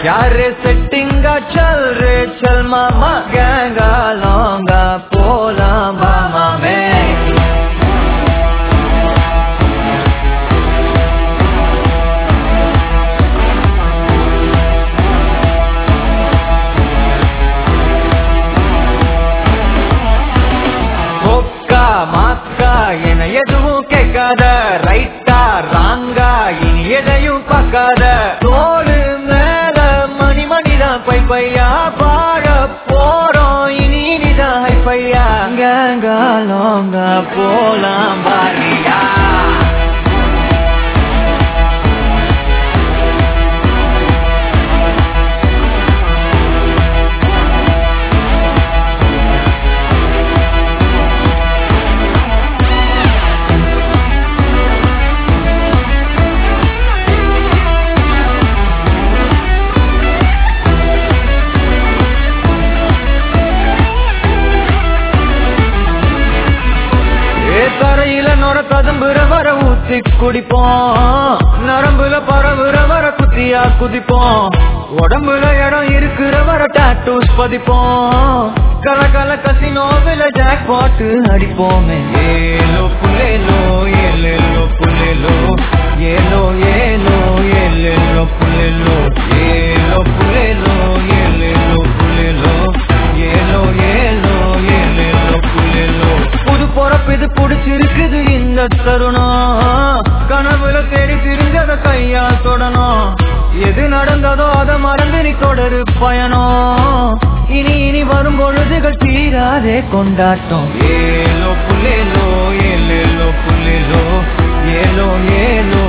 யாரு செட்டிங்கா चल रे चल மாமா கேங்கா லாங்கா போலாம் வா மாமே கொக்கா மாக்கா என எதுவும் கேட்காத ரைட்டா ராங்கா இனி எதையும் பார்க்காத தோடு மேல மணி மணிதான் பை பையா பாட போறோம் இனி இனிதான் ஹை பையா கேங்கா லோங்கா போலாம் பாரியா ஏ தரையில நொர ததும்புற வர ஊத்தி குடிப்போம் நரம்புல பரவுற வர குத்தியா குதிப்போம் உடம்புல இடம் இருக்கிற வர டாட்டூஸ் பதிப்போம் கல கல கசினோவில ஜாக் பாட்டு அடிப்போமே ஏலோ புலேலோ ஏலேலோ புலேலோ ஏலோ ஏலோ ஏலேலோ புலேலோ ஏலோ புலேலோ ஏலேலோ புலேலோ ஏலோ ஏலோ ஏலேலோ புலேலோ புது பொறப்பு இது புடிச்சிருக்குது இந்த தருணம் கனவுல தேடி திரிஞ்சத கையால் தொடணும் எது நடந்ததோ அதை மறந்து நீ தொடரு பயணம் இனி இனி வரும் பொழுதுகள் தீராதே கொண்டாட்டம் ஏலோ புல்லேலோ ஏலேலோ புல்லேலோ ஏலோ ஏலோ